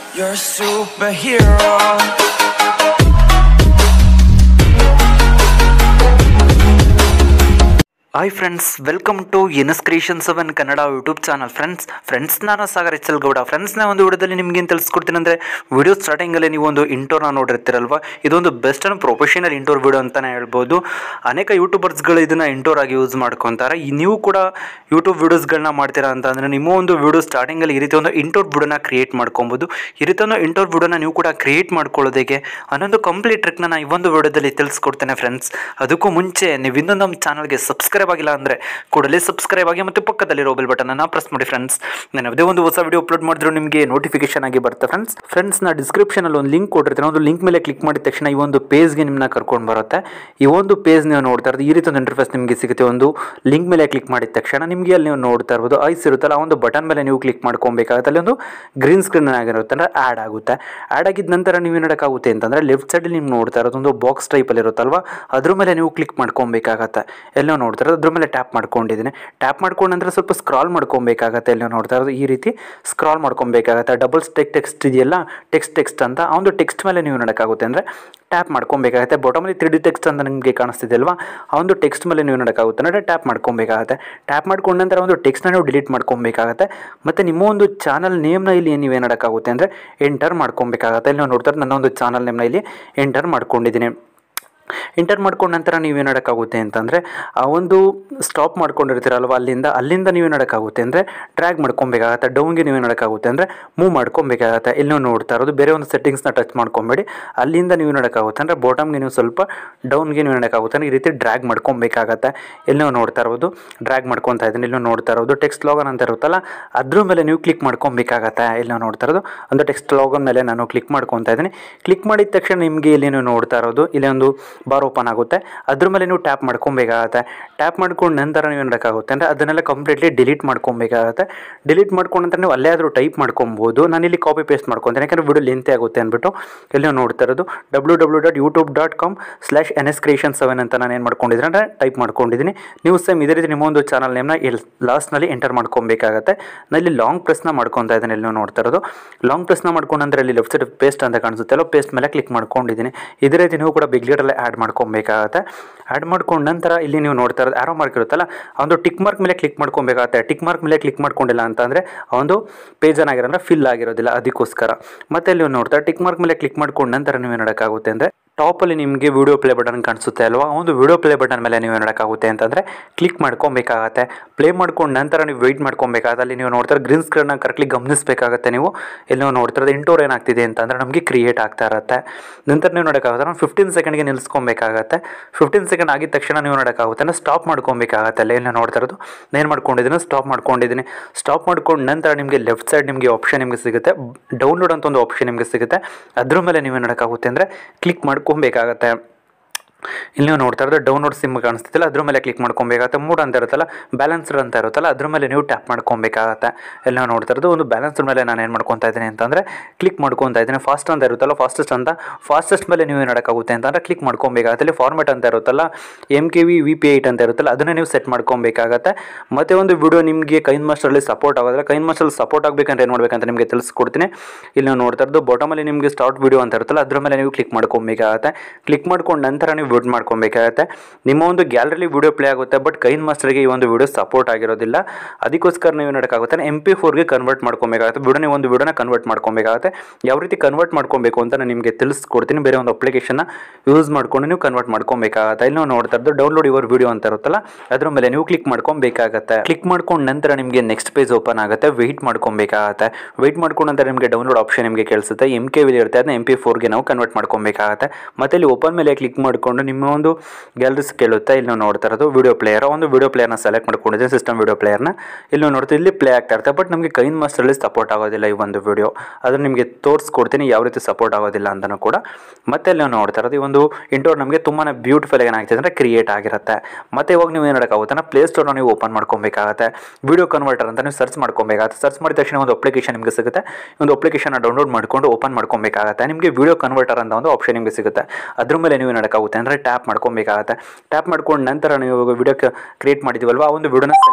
You're a superhero. Hi friends welcome to N S creation seven Kannada YouTube channel friends friends ನಾನು Sagar H L Gowda ಫ್ರೆಂಡ್ಸ್ನ ಒಂದು ವಿಡಿಯೋದಲ್ಲಿ ನಿಮ್ಗೆ ಏನು ತಿಳಿಸ್ಕೊಡ್ತೀನಿ ಅಂದರೆ ವಿಡಿಯೋ ಸ್ಟಾರ್ಟಿಂಗಲ್ಲಿ ನೀವು ಒಂದು ಇಂಟೋರ್ನ ನೋಡಿರ್ತೀರಲ್ವ ಇದೊಂದು best and professional intro video ಅಂತಲೇ ಹೇಳ್ಬೋದು ಅನೇಕ ಯೂಟ್ಯೂಬರ್ಸ್ಗಳು ಇದನ್ನು ಇಂಟೋರ್ ಆಗಿ ಯೂಸ್ ಮಾಡ್ಕೊತಾರೆ ಈ ನೀವು ಕೂಡ ಯೂಟ್ಯೂಬ್ ವೀಡಿಯೋಸ್ಗಳನ್ನ ಮಾಡ್ತೀರಾ ಅಂತ ಅಂದರೆ ನಿಮ್ಮ ಒಂದು ವಿಡಿಯೋ ಸ್ಟಾರ್ಟಿಂಗಲ್ಲಿ ಈ ರೀತಿ ಒಂದು ಇಂಟೋರ್ ವಿಡಿಯೋನ ಕ್ರಿಯೇಟ್ ಮಾಡ್ಕೊಬೋದು ಈ ರೀತಿ ಒಂದು ಇಂಟೋರ್ ವಿಡಿಯೋನ ನೀವು ಕೂಡ ಕ್ರಿಯೇಟ್ ಮಾಡ್ಕೊಳ್ಳೋದಕ್ಕೆ ಅನ್ನೊಂದು ಕಂಪ್ಲೀಟ್ ಟ್ರಿಕ್ನ ನಾನು ಈ ಒಂದು ವಿಡಿಯೋದಲ್ಲಿ ತಿಳಿಸ್ಕೊಡ್ತೇನೆ ಫ್ರೆಂಡ್ಸ್ ಅದಕ್ಕೂ ಮುಂಚೆ ನೀವು ಇನ್ನೂ ನಮ್ಮ ಚಾನಲ್ಗೆ ಸಬ್ಸ್ಕ್ರೈಬ್ ಆಗಿಲ್ಲ ಅಂದರೆ ಕೂಡಲೇ ಸಬ್ಸ್ಕ್ರೈಬ್ ಆಗಿ ಮತ್ತು ಪಕ್ಕದಲ್ಲಿರೋ ಬೆಲ್ ಬಟನನ್ನು ಪ್ರೆಸ್ ಮಾಡಿ ಫ್ರೆಂಡ್ಸ್ ನಾನು ಯಾವುದೇ ಒಂದು ಹೊಸ ವಿಡಿಯೋ ಅಪ್ಲೋಡ್ ಮಾಡಿದ್ರು ನಿಮಗೆ ನೋಟಿಫಿಕೇಶನ್ ಆಗಿ ಬರುತ್ತೆ ಫ್ರೆಂಡ್ಸ್ ಫ್ರೆಂಡ್ಸ್ ನಾ ಡಿಸ್ಕ್ರಿಪ್ಷನಲ್ಲಿ ಒಂದು ಲಿಂಕ್ ಕೊಟ್ಟಿರ್ತೀನಿ ಒಂದು ಲಿಂಕ್ ಮೇಲೆ ಕ್ಲಿಕ್ ಮಾಡಿದ ತಕ್ಷಣ ಈ ಒಂದು ಪೇಜ್ಗೆ ನಿಮ್ಮನ್ನ ಕರ್ಕೊಂಡು ಬರುತ್ತೆ ಈ ಒಂದು ಪೇಜ್ ನೀವು ನೋಡ್ತಾ ಇರೋದು ಈ ರೀತಿ ಒಂದು ಇಂಟರ್ಫೇಸ್ ನಿಮಗೆ ಸಿಗುತ್ತೆ ಒಂದು ಲಿಂಕ್ ಮೇಲೆ ಕ್ಲಿಕ್ ಮಾಡಿದ ತಕ್ಷಣ ನಿಮಗೆ ಅಲ್ಲಿ ನೀವು ನೋಡ್ತಾ ಇರ್ಬೋದು ಐಸ್ ಇರುತ್ತಲ್ಲ ಆ ಒಂದು ಬಟನ್ ಮೇಲೆ ನೀವು ಕ್ಲಿಕ್ ಮಾಡ್ಕೊಬೇಕಾಗುತ್ತೆ ಅಲ್ಲಿ ಒಂದು ಗ್ರೀನ್ ಸ್ಕ್ರೀನ್ ಆಗಿರುತ್ತೆ ಅಂದರೆ ಆ್ಯಡ್ ಆಗುತ್ತೆ ಆ್ಯಡ್ ಆಗಿದ ನಂತರ ನೀವು ಏನು ಮಾಡೋಕ್ಕಾಗುತ್ತೆ ಅಂತಂದರೆ ಲೆಫ್ಟ್ ಸೈಡಲ್ಲಿ ನೀವು ನೋಡ್ತಾ ಇರೋದು ಒಂದು ಬಾಕ್ಸ್ ಟೈಪಲ್ಲಿ ಇರುತ್ತಲ್ವ ಅದ್ರ ಮೇಲೆ ನೀವು ಕ್ಲಿಕ್ ಮಾಡ್ಕೊಬೇಕಾಗತ್ತೆ ಎಲ್ಲೋ ನೋಡ್ತಾ ಇರೋದು ಅದ್ರ ಮೇಲೆ ಟ್ಯಾಪ್ ಮಾಡ್ಕೊಂಡಿದ್ದೀನಿ ಟ್ಯಾಪ್ ಮಾಡ್ಕೊಂಡು ನಂತರ ಸ್ವಲ್ಪ ಸ್ಕ್ರಾಲ್ ಮಾಡ್ಕೊಬೇಕಾಗತ್ತೆ ಎಲ್ಲೋ ನೋಡ್ತಾ ಇರೋದು ಈ ರೀತಿ ಸ್ಕ್ರಾಲ್ ಮಾಡ್ಕೊಬೇಕಾಗತ್ತೆ ಡಬಲ್ ಸ್ಟೆಕ್ ಟೆಕ್ಸ್ಟ್ ಇದೆಯಲ್ಲ ಟೆಕ್ಸ್ಟ್ ಟೆಕ್ಸ್ಟ್ ಅಂತ ಆ ಒಂದು ಟೆಕ್ಸ್ಟ್ ಮೇಲೆ ನೀವು ನೋಡೋಕ್ಕಾಗುತ್ತೆ ಅಂದರೆ ಟ್ಯಾಪ್ ಮಾಡ್ಕೊಬೇಕಾಗತ್ತೆ ಬಾಟಮಲ್ಲಿ ತ್ರೀ ಡಿ ಟೆಕ್ಸ್ಟ್ ಅಂತ ನಿಮಗೆ ಕಾಣಿಸ್ತಿದೆ ಅಲ್ವಾ ಆ ಒಂದು ಟೆಕ್ಸ್ಟ್ ಮೇಲೆ ನೀವು ನೋಡೋಕ್ಕಾಗುತ್ತೆ ಅಂದರೆ ಟ್ಯಾಪ್ ಮಾಡ್ಕೊಬೇಕಾಗತ್ತೆ ಟ್ಯಾಪ್ ಮಾಡ್ಕೊಂಡ ನಂತರ ಒಂದು ಟೆಕ್ಸ್ಟ್ನ ನೀವು ಡಿಲೀಟ್ ಮಾಡ್ಕೊಬೇಕಾಗತ್ತೆ ಮತ್ತು ನಿಮ್ಮ ಒಂದು ಚಾನಲ್ ನೇಮ್ನ ಇಲ್ಲಿ ನೀವು ಏನು ಮಾಡೋಕ್ಕಾಗುತ್ತೆ ಅಂದರೆ ಎಂಟರ್ ಮಾಡ್ಕೊಬೇಕಾಗತ್ತೆ ಇಲ್ಲಿ ನಾವು ನೋಡ್ತಾರೆ ನನ್ನ ಒಂದು ಚಾನಲ್ ನೇಮ್ನ ಇಲ್ಲಿ ಎಂಟರ್ ಮಾಡ್ಕೊಂಡಿದ್ದೀನಿ ಎಂಟರ್ ಮಾಡ್ಕೊಂಡ ನಂತರ ನೀವೇನು ಮಾಡೋಕ್ಕಾಗುತ್ತೆ ಅಂತಂದರೆ ಆ ಒಂದು ಸ್ಟಾಪ್ ಮಾಡ್ಕೊಂಡಿರ್ತೀರಲ್ವ ಅಲ್ಲಿಂದ ಅಲ್ಲಿಂದ ನೀವೇನು ಮಾಡೋಕ್ಕಾಗುತ್ತೆ ಅಂದರೆ ಡ್ರ್ಯಾಗ್ ಮಾಡ್ಕೊಬೇಕಾಗತ್ತೆ ಡೌನ್ಗೆ ನೀವೇನು ಮಾಡೋಕ್ಕಾಗುತ್ತೆ ಅಂದರೆ ಮೂವ್ ಮಾಡ್ಕೊಬೇಕಾಗತ್ತೆ ಇಲ್ಲಿ ನೀವು ನೋಡ್ತಾ ಇರೋದು ಬೇರೆ ಒಂದು ಸೆಟ್ಟಿಂಗ್ಸ್ನ ಟಚ್ ಮಾಡ್ಕೊಬೇಡಿ ಅಲ್ಲಿಂದ ನೀವು ಮಾಡೋಕ್ಕಾಗುತ್ತೆ ಅಂದರೆ ಬಾಟಮ್ಗೆ ನೀವು ಸ್ವಲ್ಪ ಡೌನ್ಗೆ ನೀವು ಮಾಡೋಕ್ಕಾಗುತ್ತೆ ಅಂದರೆ ಈ ರೀತಿ ಡ್ರ್ಯಾಗ್ ಮಾಡ್ಕೊಬೇಕಾಗತ್ತೆ ಇಲ್ಲಿ ನೀವು ನೋಡ್ತಾ ಇರೋದು ಡ್ರ್ಯಾಗ್ ಮಾಡ್ಕೊತಾ ಇದ್ದೀನಿ ಇಲ್ಲಿ ನೀವು ನೋಡ್ತಾ ಇರೋದು ಟೆಕ್ಸ್ಟ್ ಲಾಗನ್ ಅಂತ ಇರುತ್ತಲ್ಲ ಅದ್ರ ಮೇಲೆ ನೀವು ಕ್ಲಿಕ್ ಮಾಡ್ಕೊಬೇಕಾಗತ್ತೆ ಇಲ್ಲಿ ನಾವು ನೋಡ್ತಾ ಇರೋದು ಒಂದು ಟೆಕ್ಸ್ಟ್ ಲಾಗನ್ ಮೇಲೆ ನಾನು ಕ್ಲಿಕ್ ಮಾಡ್ಕೊತಾ ಇದ್ದೀನಿ ಕ್ಲಿಕ್ ಮಾಡಿದ ತಕ್ಷಣ ನಿಮಗೆ ಇಲ್ಲಿ ನೀವು ನೋಡ್ತಾ ಇರೋದು ಇಲ್ಲಿ ಒಂದು ಬಾರ್ ಓಪನ್ ಆಗುತ್ತೆ ಅದ್ರ ಮೇಲೆ ನೀವು ಟ್ಯಾಪ್ ಮಾಡ್ಕೊಬೇಕಾಗತ್ತೆ ಟ್ಯಾಪ್ ಮಾಡ್ಕೊಂಡು ನಂತರ ನೀವು ಮಾಡೋಕ್ಕಾಗುತ್ತೆ ಅಂದರೆ ಅದನ್ನೆಲ್ಲ ಕಂಪ್ಲೀಟ್ಲಿ ಡಿಲೀಟ್ ಮಾಡ್ಕೊಬೇಕಾಗತ್ತೆ ಡಿಲೀಟ್ ಮಾಡ್ಕೊಂಡ ನಂತರ ನೀವು ಅಲ್ಲೇ ಆದರೂ ಟೈಪ್ ಮಾಡ್ಕೊಬೋದು ನಾನು ಇಲ್ಲಿ ಕಾಪಿ ಪೇಸ್ಟ್ ಮಾಡ್ಕೊತೀನಿ ಯಾಕಂದರೆ ವಿಡಿಯೋ ಲೆಂತೆ ಆಗುತ್ತೆ ಅಂದ್ಬಿಟ್ಟು ಇಲ್ಲಿ ನೀವು ನೋಡ್ತಾ ಇರೋದು W W dot YouTube dot com slash N S creation seven ಅಂತ ನಾನು ಏನು ಮಾಡ್ಕೊಂಡಿದ್ದೀನಿ ಅಂದರೆ ಟೈಪ್ ಮಾಡ್ಕೊಂಡಿದ್ದೀನಿ ನೀವು ಸೇಮ್ ಇದೇ ರೀತಿ ನಿಮ್ಮ ಒಂದು ಚಾನಲ್ ನೇಮ್ನ ಇಲ್ಲಿ ಲಾಸ್ಟ್ನಲ್ಲಿ ಎಂಟರ್ ಮಾಡ್ಕೊಬೇಕಾಗತ್ತೆ ನಾನು ಇಲ್ಲಿ ಲಾಂಗ್ ಪ್ರೆಸ್ನ ಮಾಡ್ಕೊತಾ ಇದ್ದೀನಿ ಇಲ್ಲಿ ನೀವು ನೋಡ್ತಾ ಇರೋದು ಲಾಂಗ್ ಪ್ರೆಸ್ನ ಮಾಡ್ಕೊಂಡ್ರೆ ಅಲ್ಲಿ ಲೆಫ್ಟ್ ಸೈಡ್ ಪೇಸ್ಟ್ ಅಂತ ಕಾಣಿಸುತ್ತೆ ಅಲ್ಲ ಪೇಸ್ಟ್ ಮೇಲೆ ಕ್ಲಿಕ್ ಮಾಡ್ಕೊಂಡಿದ್ದೀನಿ ಇದೇ ರೀತಿ ನೀವು ಕೂಡ ಬಿಗ್ ಲೀಡಲ್ಲೇ ಆ್ಯಡ್ ಮಾಡ್ಕೊಬೇಕಾಗತ್ತೆ ಆ್ಯಡ್ ಮಾಡ್ಕೊಂಡ ನಂತರ ಇಲ್ಲಿ ನೀವು ನೋಡ್ತಾ ಇರೋದು ಆರೋ ಮಾರ್ಕ್ ಇರುತ್ತಲ್ಲ ಆ ಒಂದು ಟಿಕ್ ಮಾರ್ಕ್ ಮೇಲೆ ಕ್ಲಿಕ್ ಮಾಡ್ಕೊಬೇಕಾಗತ್ತೆ ಟಿಕ್ ಮಾರ್ಕ್ ಮೇಲೆ ಕ್ಲಿಕ್ ಮಾಡ್ಕೊಂಡಿಲ್ಲ ಅಂತಂದರೆ ಆ ಒಂದು ಪೇಜ್ ಏನಾಗಿರೋದ್ರೆ ಫಿಲ್ ಆಗಿರೋದಿಲ್ಲ ಅದಕ್ಕೋಸ್ಕರ ಮತ್ತೆ ಇಲ್ಲಿ ನೀವು ನೋಡ್ತಾ ಟಿಕ್ ಮಾರ್ಕ್ ಮೇಲೆ ಕ್ಲಿಕ್ ಮಾಡ್ಕೊಂಡ ನಂತರ ನೀವು ನೋಡೋಕ್ಕಾಗುತ್ತೆ ಅಂದರೆ ಟಾಪಲ್ಲಿ ನಿಮಗೆ ವಿಡಿಯೋ ಪ್ಲೇ ಬಟನ್ ಕಾಣಿಸುತ್ತೆ ಅಲ್ವಾ ಆ ಒಂದು ವಿಡಿಯೋ ಪ್ಲೇ ಬಟನ್ ಮೇಲೆ ನೀವು ನೋಡೋಕ್ಕಾಗುತ್ತೆ ಅಂತಂದರೆ ಕ್ಲಿಕ್ ಮಾಡ್ಕೊಬೇಕಾಗತ್ತೆ ಪ್ಲೇ ಮಾಡ್ಕೊಂಡು ನಂತರ ನೀವು ವೆಯ್ಟ್ ಮಾಡ್ಕೊಬೇಕಾಗತ್ತೆ ಅಲ್ಲಿ ನೀವು ನೋಡ್ತಾರೆ ಗ್ರೀನ್ ಸ್ಕ್ರೀನ್ನ ಕರೆಕ್ಟ್ಲಿ ಗಮನಿಸಬೇಕಾಗತ್ತೆ ನೀವು ಇಲ್ಲಿ ನೀವು ನೋಡ್ತಿರೋದು ಇಂಟೋರ್ ಏನಾಗ್ತಿದೆ ಅಂತಂದರೆ ನಮಗೆ ಕ್ರಿಯೇಟ್ ಆಗ್ತಾ ಇರುತ್ತೆ ನಂತರ ನೀವು ನೋಡೋಕ್ಕಾಗುತ್ತೆ ನಾವು ಫಿಫ್ಟೀನ್ ಸೆಕೆಂಡ್ಗೆ ನಿಲ್ಲಿಸ್ಕೊಬೇಕಾಗತ್ತೆ ಫಿಫ್ಟೀನ್ ಸೆಕೆಂಡ್ ಆಗಿದ ತಕ್ಷಣ ನೀವು ನೋಡೋಕ್ಕಾಗುತ್ತೆ ಅಂದರೆ ಸ್ಟಾಪ್ ಮಾಡ್ಕೊಬೇಕಾಗತ್ತೆ ಅಲ್ಲಿ ಇಲ್ಲಿ ನೋಡ್ತಾ ಇರೋದು ನಾನು ಏನು ಮಾಡ್ಕೊಂಡಿದ್ದೀನಿ ಸ್ಟಾಪ್ ಮಾಡ್ಕೊಂಡಿದ್ದೀನಿ ಸ್ಟಾಪ್ ಮಾಡ್ಕೊಂಡು ನಂತರ ನಿಮಗೆ ಲೆಫ್ಟ್ ಸೈಡ್ ನಿಮಗೆ ಆಪ್ಷನ್ ನಿಮಗೆ ಸಿಗುತ್ತೆ ಡೌನ್ಲೋಡ್ ಅಂತ ಒಂದು ಆಪ್ಷನ್ ನಿಮಗೆ ಸಿಗುತ್ತೆ ಅದ್ರ ಮೇಲೆ ನೀವು ನೋಡೋಕ್ಕಾಗುತ್ತೆ ಅಂದರೆ ಕ್ಲಿಕ್ ಮಾಡ್ಕೊಬೇಕಾಗತ್ತೆ ಇಲ್ಲಿ ನೀವು ನೋಡ್ತಾ ಇರೋದು ಡೌನ್ಲೋಡ್ ಸಿಮ್ ಕಾಣಿಸ್ತಿಲ್ಲ ಅದ್ರ ಮೇಲೆ ಕ್ಲಿಕ್ ಮಾಡ್ಕೊಬೇಕಾಗತ್ತೆ ಮೂಡ್ ಅಂತ ಇರುತ್ತಲ್ಲ ಬ್ಯಾಲೆನ್ಸರ್ ಅಂತ ಇರುತ್ತಲ್ಲ ಅದ್ರ ಮೇಲೆ ನೀವು ಟ್ಯಾಪ್ ಮಾಡ್ಕೊಬೇಕಾಗತ್ತೆ ಇಲ್ಲಿ ನಾವು ನೋಡ್ತಾ ಇರೋದು ಒಂದು ಬ್ಯಾಲೆನ್ಸರ್ ಮೇಲೆ ನಾನು ಏನು ಮಾಡ್ಕೊತಾ ಇದ್ದೀನಿ ಅಂತಂದರೆ ಕ್ಲಿಕ್ ಮಾಡ್ಕೊತಾ ಇದ್ದೀನಿ ಫಾಸ್ಟ್ ಅಂತ ಇರುತ್ತಲ್ಲ ಫಾಸ್ಟೆಸ್ಟ್ ಅಂತ ಫಾಸ್ಟೆಸ್ಟ್ ಮೇಲೆ ನೀವು ನೋಡೋಕ್ಕಾಗುತ್ತೆ ಅಂತಂದರೆ ಕ್ಲಿಕ್ ಮಾಡ್ಕೊಬೇಕಾಗತ್ತೆ ಇಲ್ಲಿ ಫಾರ್ಮೆಟ್ ಅಂತ ಇರುತ್ತಲ್ಲ M K V V P eight ಅಂತ ಇರುತ್ತಲ್ಲ ಅದನ್ನೇ ನೀವು ಸೆಟ್ ಮಾಡ್ಕೊಬೇಕಾಗತ್ತೆ ಮತ್ತೆ ಒಂದು ವಿಡಿಯೋ ನಿಮಗೆ ಕೈನ್ ಮಾಸ್ಟರಲ್ಲಿ ಸಪೋರ್ಟ್ ಆಗೋದ್ರೆ ಕೈನ್ ಮಾಸ್ಟರಲ್ಲಿ ಸಪೋರ್ಟ್ ಆಗಬೇಕಂತ ಏನು ಮಾಡ್ಬೇಕಂತ ನಿಮಗೆ ತಿಳಿಸ್ಕೊಡ್ತೀನಿ ಇಲ್ಲಿ ನಾವು ನೋಡ್ತಾ ಇರೋದು ಬಾಟಮಲ್ಲಿ ನಿಮಗೆ ಸ್ಟಾರ್ಟ್ ವಿಡಿಯೋ ಅಂತ ಇರುತ್ತಲ್ಲ ಅದ್ರ ಮೇಲೆ ನೀವು ಕ್ಲಿಕ್ ಮಾಡ್ಕೊಬೇಕಾಗತ್ತೆ ಕ್ಲಿಕ್ ಮಾಡ್ಕೊಂಡು ನಂತರ ನೀವು ವಿಡ್ ಮಾಡ್ಕೊಬೇಕಾಗತ್ತೆ ನಿಮ್ಮ ಒಂದು ಗ್ಯಾಲರಿಲಿ ವಿಡಿಯೋ ಪ್ಲೇ ಆಗುತ್ತೆ ಬಟ್ ಕೈನ್ ಮಾಸ್ಟರ್ಗೆ ಈ ಒಂದು ವಿಡಿಯೋ ಸಪೋರ್ಟ್ ಆಗಿರೋದಿಲ್ಲ ಅದಕ್ಕೋಸ್ಕರ ನೀವು ನೋಡೋಕ್ಕಾಗುತ್ತೆ ಎಮ್ ಪಿ ಫೋರ್ಗೆ ಕನ್ವರ್ಟ್ ಮಾಡ್ಕೊಬೇಕಾಗುತ್ತೆ ವಿಡಿಯೋನ ಒಂದು ವಿಡಿಯೋನ ಕನ್ವರ್ಟ್ ಮಾಡ್ಕೊಬೇಕಾಗುತ್ತೆ ಯಾವ ರೀತಿ ಕನ್ವರ್ಟ್ ಮಾಡ್ಕೊಬೇಕು ಅಂತ ನಾನು ನಿಮಗೆ ತಿಳಿಸ್ಕೊಡ್ತೀನಿ ಬೇರೆ ಒಂದು ಅಪ್ಲಿಕೇಶನ್ನ ಯೂಸ್ ಮಾಡ್ಕೊಂಡು ನೀವು ಕನ್ವರ್ಟ್ ಮಾಡ್ಕೊಬೇಕಾಗತ್ತೆ ಇಲ್ಲಿ ನಾವು ನೋಡ್ತಾ ಇರೋದು ಡೌನ್ಲೋಡ್ ಯುವರ್ ವಿಡಿಯೋ ಅಂತ ಇರುತ್ತಲ್ಲ ಅದ್ರ ಮೇಲೆ ನೀವು ಕ್ಲಿಕ್ ಮಾಡ್ಕೊಬೇಕಾಗತ್ತೆ ಕ್ಲಿಕ್ ಮಾಡ್ಕೊಂಡು ನಂತರ ನಿಮಗೆ ನೆಕ್ಸ್ಟ್ ಪೇಜ್ ಓಪನ್ ಆಗುತ್ತೆ ವೆಯ್ಟ್ ಮಾಡ್ಕೊಬೇಕಾಗತ್ತೆ ವೆಯ್ಟ್ ಮಾಡ್ಕೊಂಡು ನಂತರ ನಿಮಗೆ ಡೌನ್ಲೋಡ್ ಆಪ್ಷನ್ ನಿಮಗೆ ಕೇಳಿಸುತ್ತೆ ಎಮ್ ಕೆ ವಿಲಿ ಇರುತ್ತೆ ಅದನ್ನ ಎಮ್ ಪಿ ಫೋರ್ಗೆ ನಾವು ಕನ್ವರ್ಟ್ ಮಾಡ್ಕೊಬೇಕಾಗತ್ತೆ ಮತ್ತೆ ಇಲ್ಲಿ ಓಪನ್ ಮೇಲೆ ಕ್ಲಿಕ್ ಮಾಡಿಕೊಂಡು ನಿಮ್ಮ ಒಂದು ಗ್ಯಾಲರೀಸ್ ಕೇಳುತ್ತೆ ಇಲ್ಲಿ ನಾವು ನೋಡ್ತಾ ಇರೋದು ವಿಡಿಯೋ ಪ್ಲೇಯರ್ ಒಂದು ವಿಡಿಯೋ ಪ್ಲೇಯರ್ನ ಸೆಲೆಕ್ಟ್ ಮಾಡ್ಕೊಂಡಿದ್ದೀನಿ ಸಿಸ್ಟಮ್ ವಿಡಿಯೋ ಪ್ಲೇಯರ್ನ ಇಲ್ಲಿ ನಾವು ನೋಡ್ತೀವಿ ಇಲ್ಲಿ ಪ್ಲೇ ಆಗ್ತಾ ಇರುತ್ತೆ ಬಟ್ ನಮಗೆ ಕೈನ್ ಮಾಸ್ಟರಲ್ಲಿ ಸಪೋರ್ಟ್ ಆಗೋದಿಲ್ಲ ಈ ಒಂದು ವಿಡಿಯೋ ಅದನ್ನು ನಿಮಗೆ ತೋರಿಸ್ಕೊಡ್ತೀನಿ ಯಾವ ರೀತಿ ಸಪೋರ್ಟ್ ಆಗೋದಿಲ್ಲ ಅಂತಲೂ ಕೂಡ ಮತ್ತೆ ಇಲ್ಲಿ ನಾವು ನೋಡ್ತಾ ಇರೋದು ಈ ಒಂದು ಇಂಟೋರ್ ನಮಗೆ ತುಂಬಾ ಬ್ಯೂಟಿಫುಲ್ ಏನಾಗ್ತಿದೆ ಅಂದರೆ ಕ್ರಿಯೇಟ್ ಆಗಿರುತ್ತೆ ಮತ್ತೆ ಇವಾಗ ನೀವು ಏನು ಮಾಡೋಕ್ಕಾಗುತ್ತೆ ಅಂದರೆ ಪ್ಲೇ ಸ್ಟೋರ್ನ ನೀವು ಓಪನ್ ಮಾಡ್ಕೊಬೇಕಾಗತ್ತೆ ವಿಡಿಯೋ ಕನ್ವರ್ಟರ್ ಅಂತ ನೀವು ಸರ್ಚ್ ಮಾಡ್ಕೊಬೇಕಾಗುತ್ತೆ ಸರ್ಚ್ ಮಾಡಿದ ತಕ್ಷಣ ಒಂದು ಅಪ್ಲಿಕೇಶನ್ ನಿಮಗೆ ಸಿಗುತ್ತೆ ಒಂದು ಅಪ್ಲಿಕೇಶನ್ ಡೌನ್ಲೋಡ್ ಮಾಡ್ಕೊಂಡು ಓಪನ್ ಮಾಡ್ಕೊಬೇಕಾಗತ್ತೆ ನಿಮಗೆ ವಿಡಿಯೋ ಕನ್ವರ್ಟರ್ ಅಂತ ಒಂದು ಆಪ್ಷನ್ ನಿಮಗೆ ಸಿಗುತ್ತೆ ಅದ್ರ ಮೇಲೆ ನೀವು ನೋಡೋಕ್ಕಾಗುತ್ತೆ ಅಂದರೆ ಟ್ಯಾಪ್ ಮಾಡ್ಕೊಬೇಕಾಗತ್ತೆ ಟ್ಯಾಪ್ ಮಾಡ್ಕೊಂಡು ನಂತರ ನೀವು ವಿಡಿಯೋ ಕ್ರಿಯೇಟ್ ಮಾಡಿದ್ದೀವಲ್ವ ಆ ಒಂದು ವಿಡಿಯೋನ ಸೆಲೆಕ್ಟ್ ಮಾಡ್ಕೊಬೇಕು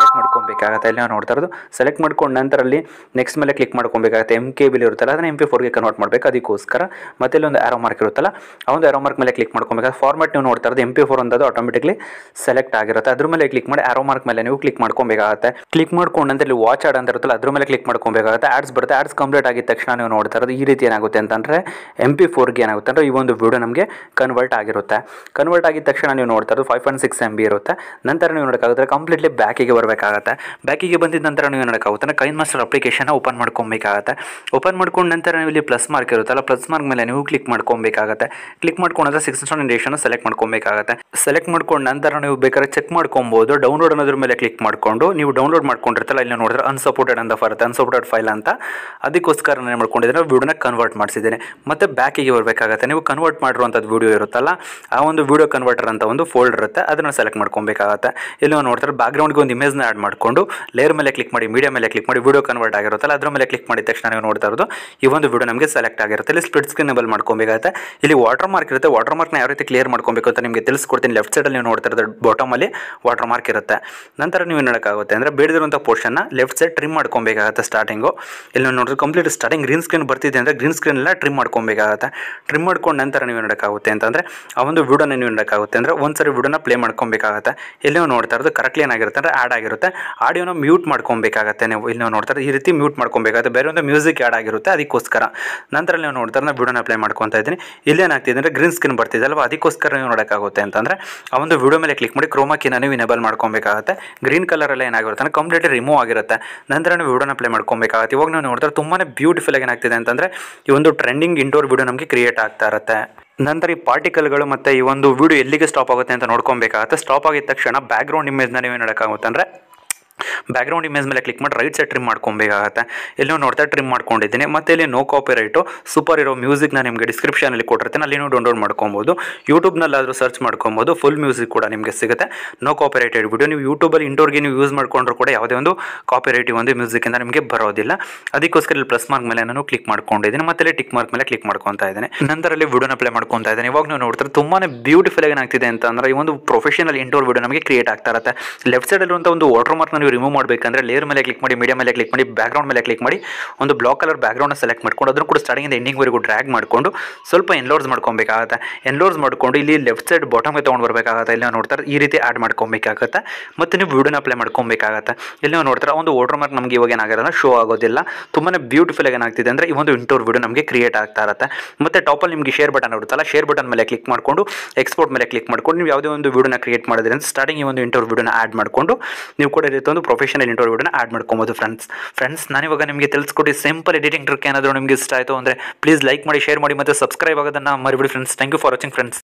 ಮಾಡ್ಕೊಬೇಕಾಗತ್ತೆ ಇಲ್ಲಿ ನಾವು ನೋಡ್ತಾ ಇರೋದು ಸೆಲೆಕ್ಟ್ ಮಾಡ್ಕೊಂಡು ನಂತರ ಅಲ್ಲಿ ನೆಕ್ಸ್ಟ್ ಮೇಲೆ ಕ್ಲಿಕ್ ಮಾಡ್ಕೊಬೇಕಾಗತ್ತೆ ಎಮ್ ಕೆ ಬಿಲ್ ಇರುತ್ತಲ್ಲ ಅದನ್ನ ಎಮ್ ಪಿ ಫೋರ್ಗೆ ಕನ್ವರ್ಟ್ ಮಾಡಬೇಕು ಅದಕ್ಕೋಸ್ಕರ ಮತ್ತೆ ಇಲ್ಲಿ ಒಂದು ಆರೋ ಮಾರ್ಕ್ ಇರುತ್ತಲ್ಲ ಆ ಒಂದು ಆರೋ ಮಾರ್ಕ್ ಮೇಲೆ ಕ್ಲಿಕ್ ಮಾಡ್ಕೊಬೇಕಾದ್ರೆ ಫಾರ್ಮೆಟ್ ನೀವು ನೋಡ್ತಾ ಇರೋದು ಎಮ್ ಪಿ ಫೋರ್ ಅಂತದ್ದು ಆಟೋಮೆಟಿಕ್ಲಿ ಸೆಲೆಕ್ಟ್ ಆಗಿರುತ್ತೆ ಅದ್ರ ಮೇಲೆ ಕ್ಲಿಕ್ ಮಾಡಿ ಆರೋ ಮಾರ್ಕ್ ಮೇಲೆ ನೀವು ಕ್ಲಿಕ್ ಮಾಡ್ಕೊಬೇಕಾಗತ್ತೆ ಕ್ಲಿಕ್ ಮಾಡ್ಕೊಂಡು ನಂತರ ಇಲ್ಲಿ ವಾಚ್ ಆಡ್ ಅಂತ ಇರುತ್ತಲ್ಲ ಅದ್ರ ಮೇಲೆ ಕ್ಲಿಕ್ ಮಾಡ್ಕೊಬೇಕಾಗುತ್ತೆ ಆಡ್ಸ್ ಬರುತ್ತೆ ಆಡ್ಸ್ ಕಂಪ್ಲೀಟ್ ಆಗಿದ ತಕ್ಷಣ ನೀವು ನೋಡ್ತಾ ಇರೋದು ಈ ರೀತಿ ಏನಾಗುತ್ತೆ ಅಂತಂದರೆ ಎಮ್ ಪಿ ಫೋರ್ಗೆ ಏನಾಗುತ್ತೆ ಅಂದರೆ ಈ ಒಂದು ವಿಡಿಯೋ ನಮಗೆ ಕನ್ವರ್ಟ್ ಆಗಿರುತ್ತೆ ಕನ್ವರ್ಟ್ ಆಗಿದ ತಕ್ಷಣ ನೀವು ನೋಡ್ತಾ ಇರೋದು five point six M B ಇರುತ್ತೆ ನಂತರ ನೀವು ನೋಡೋಕ್ಕಾಗುತ್ತೆ ಕಂಪ್ಲೀಟ್ಲಿ ಬ್ಯಾಕಿಗೆ ಬರಬೇಕಾಗತ್ತೆ ಬ್ಯಾಕಿಗೆ ಬಂದಿದ ನಂತರ ನೀವು ನೋಡೋಕ್ಕಾಗುತ್ತೆ ಅಂದ್ರೆ ಕೈನ್ ಮಾಸ್ಟರ್ ಅಪ್ಲಿಕೇಶನ್ ಓಪನ್ ಮಾಡ್ಕೊಬೇಕಾಗತ್ತೆ ಓಪನ್ ಮಾಡ್ಕೊಂಡು ನಂತರ ನೀವು ಇಲ್ಲಿ ಪ್ಲಸ್ ಮಾರ್ಕ್ ಇರುತ್ತಲ್ಲ ಪ್ಲಸ್ ಮಾರ್ಕ್ ಮೇಲೆ ನೀವು ಕ್ಲಿಕ್ ಮಾಡ್ಕೊಬೇಕಾಗತ್ತೆ ಕ್ಲಿಕ್ ಮಾಡ್ಕೊಂಡ್ರೆ ಸಿಕ್ಸ್ ರೇಷನ್ ಸೆಲೆಕ್ಟ್ ಮಾಡ್ಕೊಬೇಕಾಗತ್ತೆ ಸೆಲೆಕ್ಟ್ ಮಾಡ್ಕೊಂಡು ನಂತರ ನೀವು ಬೇಕಾದ್ರೆ ಚೆಕ್ ಮಾಡ್ಕೊಬೋದು ಡೌನ್ಲೋಡ್ ಅನ್ನೋದ್ರ ಮೇಲೆ ಕ್ಲಿಕ್ ಮಾಡ್ಕೊಂಡು ನೀವು ಡೌನ್ಲೋಡ್ ಮಾಡ್ಕೊಂಡಿರ್ತಲ್ಲ ಇಲ್ಲಿ ನೋಡಿದ್ರೆ ಅನ್ಸಪೋರ್ಟೆಡ್ ಅಂತ ಬರುತ್ತೆ ಅನ್ಸಪೋರ್ಟೆಡ್ ಫೈಲ್ ಅಂತ ಅದಕ್ಕೋಸ್ಕರ ನಾನು ಏನು ಮಾಡ್ಕೊಂಡಿದ್ದೀನಿ ವಿಡಿಯೋನ ಕನ್ವರ್ಟ್ ಮಾಡಿಸಿದ್ದೀನಿ ಮತ್ತೆ ಬ್ಯಾಕಿಗೆ ಬರಬೇಕಾಗತ್ತೆ ನೀವು ಕನ್ವರ್ಟ್ ಮಾಡಿರುವಂಥದ್ದು ವಿಡಿಯೋ ಇರುತ್ತಲ್ಲ ಆ ಒಂದು ವಿಡಿಯೋ ಕನ್ವರ್ಟರ್ ಅಂತ ಒಂದು ಫೋಲ್ಡರ್ ಇರುತ್ತೆ ಅದನ್ನು ಸೆಲೆಕ್ಟ್ ಮಾಡ್ಕೊಬೇಕಾಗತ್ತೆ ಇಲ್ಲಿ ನಾವು ನೋಡ್ತಾರೆ ಬ್ಯಾಕ್ಗ್ರೌಂಡ್ಗೆ ಒಂದು ಇಮೇಜ್ನ ಆ್ಯಡ್ ಮಾಡಿಕೊಂಡು ಲೇಯರ್ ಮೇಲೆ ಕ್ಲಿಕ್ ಮಾಡಿ ಮೀಡಿಯಾ ಮೇಲೆ ಕ್ಲಿಕ್ ಮಾಡಿ ವಿಡಿಯೋ ಕನ್ವರ್ಟ್ ಆಗಿರುತ್ತಲ್ಲ ಅದ್ರ ಮೇಲೆ ಕ್ಲಿಕ್ ಮಾಡಿದ ತಕ್ಷಣ ನೀವು ನೋಡ್ತಾ ಇರೋದು ಈ ಒಂದು ವಿಡಿಯೋ ನಮಗೆ ಸೆಲೆಕ್ಟ್ ಆಗಿರುತ್ತೆ ಇಲ್ಲಿ ಸ್ಪ್ಲಿಟ್ ಸ್ಕ್ರೀನಬಲ್ ಮಾಡ್ಕೊಬೇಕಾಗುತ್ತೆ ಇಲ್ಲಿ ವಾಟರ್ ಮಾರ್ಕ್ ಇರುತ್ತೆ ವಾಟರ್ ಮಾರ್ಕ್ನ ಯಾವ ರೀತಿ ಕ್ಲಿಯರ್ ಮಾಡ್ಕೊಬೇಕು ಅಂತ ನಿಮಗೆ ತಿಳಿಸ್ಕೊಡ್ತೀನಿ ಲೆಫ್ಟ್ ಸೈಡಲ್ಲಿ ನೀವು ನೋಡ್ತಾ ಇರೋದು ಬಾಟಮಲ್ಲಿ ವಾಟರ್ ಮಾರ್ಕ್ ಇರುತ್ತೆ ನಂತರ ನೀವು ಏನು ಮಾಡೋಕ್ಕಾಗುತ್ತೆ ಅಂದರೆ ಬೇಡದಿರುವಂಥ ಪೋರ್ಷನ್ನ ಲೆಫ್ಟ್ ಸೈಡ್ ಟ್ರಿಮ್ ಮಾಡ್ಕೊಬೇಕಾಗುತ್ತೆ ಸ್ಟಾರ್ಟಿಂಗು ಇಲ್ಲಿ ನೀವು ನೋಡಿದ್ರೆ ಕಂಪ್ಲೀಟ್ ಸ್ಟಾರ್ಟಿಂಗ್ ಗ್ರೀನ್ ಸ್ಕ್ರೀನ್ ಬರ್ತಿದೆ ಅಂದರೆ ಗ್ರೀನ್ ಸ್ಕ್ರೀನ್ ಎಲ್ಲ ಟ್ರಿಮ್ ಮಾಡ್ಕೊಬೇಕಾಗುತ್ತೆ ಟ್ರಿಮ್ ಮಾಡ್ಕೊಂಡು ನಂತರ ನೀವು ನೋಡೋಕ್ಕಾಗುತ್ತೆ ಅಂತಂದರೆ ಆ ಒಂದು ವಿಡಿಯೋನ ನೀವು ನೋಡೋಕ್ಕಾಗುತ್ತೆ ಅಂದರೆ ಒಂದ್ಸರಿ ವಿಡಿಯೋನ ಪ್ಲೇ ಮಾಡ್ಕೊಬೇಕಾಗುತ್ತೆ ಇಲ್ಲಿ ನೀವು ನೋಡ್ತಾ ಇರೋದು ಕರೆಕ್ಟ್ಲಿ ಏನಾಗಿರುತ್ತೆ ಅಂದರೆ ಆ್ಯಡ್ ಆಗಿರುತ್ತೆ ಆಡಿಯೋನ ಮ್ಯೂಟ್ ಮಾಡ್ಕೊಬೇಕಾಗತ್ತೆ ನೀವು ಇಲ್ಲಿ ನೀವು ನೋಡ್ತಾ ಇರೋದು ಈ ರೀತಿ ಮ್ಯೂಟ್ ಮಾಡ್ಕೊಬೇಕಾಗುತ್ತೆ ಬೇರೆ ಒಂದು ಮ್ಯೂಸಿಕ್ ಆ್ಯಡ್ ಆಗಿರುತ್ತೆ ಅದಕ್ಕೋಸ್ಕರ ನಂತರ ನೀವು ನೋಡ್ತಾ ಇರೋದು ವಿಡಿಯೋನ ಪ್ಲೇ ಮಾಡ್ಕೊತಾ ಇದ್ದೀನಿ ಇಲ್ಲಿ ಏನಾಗ್ತಿದೆ ಅಂದರೆ ಗ್ರೀನ್ ಸ್ಕ್ರೀನ್ ಬರ್ತಿದೆ ಅಲ್ವಾ ಅದಕ್ಕೋಸ್ಕರ ನೀವು ನೋಡೋಕ್ಕಾಗುತ್ತೆ ಅಂತಂದರೆ ಆ ಒಂದು ವಿಡಿಯೋ ಮೇಲೆ ಕ್ಲಿಕ್ ಮಾಡಿ ಕ್ರೋಮಾಕಿನ ನೀವು ಇನೇಬಲ್ ಮಾಡ್ಕೊಬೇಕಾಗುತ್ತೆ ಗ್ರೀನ್ ಕಲರೆಲ್ಲ ಏನಾಗಿರುತ್ತೆ ಅಂದರೆ ಕಂಪ್ಲೀಟ್ಲಿ ರಿಮೂವ್ ಆಗಿರುತ್ತೆ ನಂತರ ನೀವು ವಿಡಿಯೋನ ಪ್ಲೇ ಮಾಡ್ಕೊಬೇಕಾಗುತ್ತೆ ಇವಾಗ ನೀವು ನೋಡ್ತಾರೆ ತುಂಬಾ ಬ್ಯೂಟಿಫುಲ್ ಆಗಿ ಏನಾಗ್ತಿದೆ ಅಂತಂದರೆ ಈ ಒಂದು ಟ್ರೆಂಡಿಂಗ್ ಇಂಡೋರ್ ವಿಡಿಯೋ ನಮಗೆ ಕ್ರಿಯೇಟ್ ಆಗ್ತಾ ಇರುತ್ತೆ ನಂತರ ಈ ಪಾರ್ಟಿಕಲ್ಗಳು ಮತ್ತು ಈ ಒಂದು ವಿಡಿಯೋ ಎಲ್ಲಿಗೆ ಸ್ಟಾಪ್ ಆಗುತ್ತೆ ಅಂತ ನೋಡ್ಕೊಬೇಕಾಗುತ್ತೆ ಸ್ಟಾಪ್ ಆಗಿದ ತಕ್ಷಣ ಬ್ಯಾಕ್ಗ್ರೌಂಡ್ ಇಮೇಜ್ನ ನೀವು ನೋಡೋಕ್ಕಾಗುತ್ತೆ ಅಂದರೆ ಬ್ಯಾಕ್ಗ್ರೌಂಡ್ ಇಮೇಜ್ ಮೇಲೆ ಕ್ಲಿಕ್ ಮಾಡಿ ರೈಟ್ ಸೈಡ್ ಟ್ರಿಮ್ ಮಾಡ್ಕೊಬೇಕಾಗತ್ತೆ ಇಲ್ಲಿ ನೀವು ನೋಡ್ತಾ ಟ್ರಿಮ್ ಮಾಡ್ಕೊಂಡಿದ್ದೀನಿ ಮತ್ತೆ ಇಲ್ಲಿ ನೋ ಕಾಪಿ ರೈಟು ಸೂಪರ್ ಇರೋ ಮ್ಯೂಸಿಕ್ನ ನಿಮಗೆ ಡಿಸ್ಕ್ರಿಪ್ಷನಲ್ಲಿ ಕೊಟ್ಟಿರ್ತೀನಿ ಅಲ್ಲಿ ನೀವು ಡೌನ್ಲೋಡ್ ಮಾಡ್ಕೊಬೋದು ಯೂಟ್ಯೂಬ್ನಲ್ಲಾದರೂ ಸರ್ಚ್ ಮಾಡ್ಕೊಬೋದು ಫುಲ್ ಮ್ಯೂಸಿಕ್ ಕೂಡ ನಿಮಗೆ ಸಿಗುತ್ತೆ ನೋ ಕಾಪಿ ರೈಟೆಡ್ ವಿಡಿಯೋ ನೀವು ಯೂಟ್ಯೂಬಲ್ಲಿ ಇಂಡೋರ್ಗೆ ನೀವು ಯೂಸ್ ಮಾಡ್ಕೊಂಡ್ರು ಕೂಡ ಯಾವುದೇ ಒಂದು ಕಾಪಿ ರೈಟ್ ಒಂದು ಮ್ಯೂಸಿಕ್ಕಿಂದ ನಿಮಗೆ ಬರೋದಿಲ್ಲ ಅದಕ್ಕೋಸ್ಕರ ಇಲ್ಲಿ ಪ್ಲಸ್ ಮಾರ್ಕ್ ಮೇಲೆ ನಾನು ಕ್ಲಿಕ್ ಮಾಡ್ಕೊಂಡಿದ್ದೀನಿ ಮತ್ತೆ ಇಲ್ಲಿ ಟಿಕ್ ಮಾರ್ಕ್ ಮೇಲೆ ಕ್ಲಿಕ್ ಮಾಡ್ಕೊತಾ ಇದ್ದೀನಿ ನಂತರ ಅಲ್ಲಿ ವಿಡಿಯೋನ ಪ್ಲೇ ಮಾಡ್ಕೊತಾ ಇದ್ದೀನಿ ಇವಾಗ ನೀವು ನೋಡ್ತಾರೆ ತುಂಬಾ ಬ್ಯೂಟಿಫುಲ್ ಆಗಿ ಏನಾಗ್ತಿದೆ ಅಂತ ಅಂದ್ರೆ ಈ ಒಂದು ಪ್ರೊಫೆಷನಲ್ ಇಂಡೋರ್ ವಿಡಿಯೋ ನಮಗೆ ಕ್ರಿಯೇಟ್ ಆಗ್ತಾ ಇರುತ್ತೆ ಲೆಫ್ಟ್ ಸೈಡ್ ಇರುವಂಥ ಒಂದು ವಾಟರ್ ಮಾರ್ಕ್ ನೀವು ರಿಮೂವ್ ಮಾಡಬೇಕಂದ್ರೆ ಲೇಯರ್ ಮೇಲೆ ಕ್ಲಿಕ್ ಮಾಡಿ ಮೀಡಿಯಾ ಮೇಲೆ ಕ್ಲಿಕ್ ಮಾಡಿ ಬ್ಯಾಕ್ಗ್ರೌಂಡ್ ಮೇಲೆ ಕ್ಲಿಕ್ ಮಾಡಿ ಒಂದು ಬ್ಲಾಕ್ ಕಲರ್ ಬ್ಯಾಕ್ಗ್ರೌಂಡ್ ಸೆಲೆಕ್ಟ್ ಮಾಡ್ಕೊಂಡು ಅದನ್ನು ಕೂಡ ಸ್ಟಾರ್ಟಿಂಗ್ ಎಂಡಿಂಗ್ವರೆಗೂ ಡ್ರ್ಯಾಗ್ ಮಾಡಿಕೊಂಡು ಸ್ವಲ್ಪ ಎನ್ಲೋರ್ಸ್ ಮಾಡ್ಕೊಬೇಕಾಗತ್ತೆ ಎನ್ಲೋರ್ಸ್ ಮಾಡ್ಕೊಂಡು ಇಲ್ಲಿ ಲೆಫ್ಟ್ ಸೈಡ್ ಬಾಟಮ್ಗೆ ತೊಗೊಂಡು ಬರಬೇಕಾಗತ್ತೆ ಇಲ್ಲಿ ನಾವು ನೋಡ್ತಾರೆ ಈ ರೀತಿ ಆ್ಯಡ್ ಮಾಡ್ಕೊಬೇಕಾಗತ್ತೆ ಮತ್ತು ನೀವು ವಿಡಿಯೋನ ಅಪ್ಲೈ ಮಾಡ್ಕೊಬೇಕಾಗತ್ತೆ ಇಲ್ಲಿ ನಾವು ನೋಡ್ತಾರೆ ಒಂದು ವಾಟರ್ ಮಾರ್ಕ್ ನಮಗೆ ಇವಾಗ ಏನಾಗಿರೋಲ್ಲ ಶೋ ಆಗೋದಿಲ್ಲ ತುಂಬಾ ಬ್ಯೂಟಿಫುಲ್ ಆಗಿ ಏನಾಗ್ತಿದೆ ಅಂದರೆ ಈ ಒಂದು ಇಂಟೋರ್ ವಿಡಿಯೋ ನಮಗೆ ಕ್ರಿಯೇಟ್ ಆಗ್ತಾ ಇರುತ್ತೆ ಮತ್ತು ಟಾಪಲ್ಲಿ ನಿಮಗೆ ಶೇರ್ ಬಟನ್ ಇರುತ್ತಲ್ಲ ಶೇರ್ ಬಟನ್ ಮೇಲೆ ಕ್ಲಿಕ್ ಮಾಡಿಕೊಂಡು ಎಕ್ಸ್ಪೋರ್ಟ್ ಮೇಲೆ ಕ್ಲಿಕ್ ಮಾಡ್ಕೊಂಡು ನೀವು ಯಾವುದೇ ಒಂದು ವಿಡಿಯೋನ ಕ್ರಿಯೇಟ್ ಮಾಡಿದ್ರೆ ಅಂತ ಸ್ಟಾರ್ಟಿಂಗ್ ಈ ಒಂದು ಇಂಟರ್ ವಿಡಿಯೋನ ಆ್ಯಡ್ ಮಾಡಿಕೊಂಡು ನೀವು ಕೂಡ ಈ ರೀತಿ ಒಂದು ಪ್ರೊಫೆಷನಲ್ ಇಂಟರ್ ವಿಡಿಯೋನ ಆ್ಯಡ್ ಮಾಡ್ಕೊಬೋದು ಫ್ರೆಂಡ್ಸ್ ಫ್ರೆಂಡ್ಸ್ ನಾನಿವಾಗ ನಿಮಗೆ ತಿಳಿಸ್ಕೊಡಿ ಸಿಂಪಲ್ ಎಡಿಟಿಂಗ್ ಟ್ರಿಕ್ ಏನಾದರೂ ನಿಮಗೆ ಇಷ್ಟ ಆಯಿತು ಅಂದರೆ ಪ್ಲೀಸ್ ಲೈಕ್ ಮಾಡಿ ಶೇರ್ ಮಾಡಿ ಮತ್ತು ಸಬ್ಸ್ಕ್ರೈಬ್ ಆಗೋದನ್ನು ಮರಿಬಿಡಿ friends thank you for watching friends